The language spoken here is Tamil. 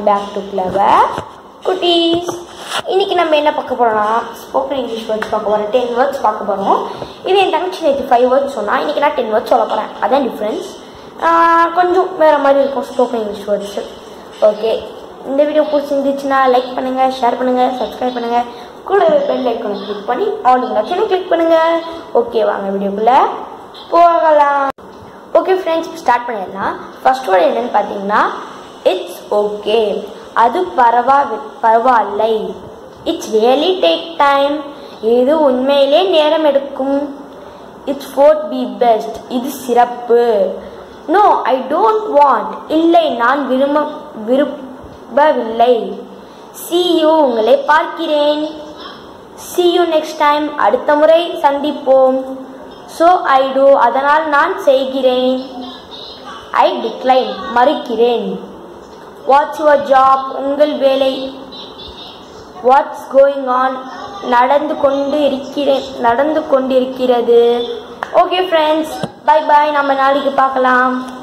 பேக் டு கிளவர் குட்டீஸ் இன்னைக்கு நம்ம என்ன பார்க்க போறோம்னா ஸ்போக்கன் இங்கிலீஷ் வேர்ட்ஸ் பார்க்க போறோம் டென் வேர்ட்ஸ் பார்க்க போறோம் இது என் தங்கச்சி நேற்று ஃபைவ் வேர்ட்ஸ் சொன்னா இன்னைக்கு நான் டென் வேர்ட்ஸ் சொல்ல போறேன் அதான் டிஃப்ரென்ஸ் கொஞ்சம் வேற மாதிரி இருக்கும் ஸ்போக்கன் இங்கிலீஷ் வேர்ட்ஸ் ஓகே இந்த வீடியோ பிடிச்சிருந்துச்சுன்னா லைக் பண்ணுங்க ஷேர் பண்ணுங்க சப்ஸ்கிரைப் பண்ணுங்க கூட பெல் ஐக்கானை கிளிக் பண்ணி ஆல் ஆப்ஷனை கிளிக் பண்ணுங்க ஓகே வாங்க வீடியோக்குள்ள போகலாம் ஓகே ஃப்ரெண்ட்ஸ் ஸ்டார்ட் பண்ணிடலாம் ஃபர்ஸ்ட் வேர்டு என்னன்னு பார்த்தீங்கன்னா இட்ஸ் ஓகே அது பரவா பரவாயில்லை இட்ஸ் ரியலி டேக் டைம் இது உண்மையிலே நேரம் எடுக்கும் இட்ஸ் ஃபோர்ட் பி பெஸ்ட் இது சிறப்பு நோ ஐ டோன்ட் வாண்ட் இல்லை நான் விரும்ப விரும்பவில்லை சி யூ உங்களை பார்க்கிறேன் சி யூ நெக்ஸ்ட் டைம் அடுத்த முறை சந்திப்போம் ஸோ ஐ டூ அதனால் நான் செய்கிறேன் ஐ டிக்ளைன் மறுக்கிறேன் வாட்ஸ் யுவர் ஜாப் உங்கள் வேலை வாட்ஸ் கோயிங் ஆன் நடந்து கொண்டு இருக்கிறேன் நடந்து கொண்டிருக்கிறது ஓகே ஃப்ரெண்ட்ஸ் பை பாய் நம்ம நாளைக்கு பார்க்கலாம்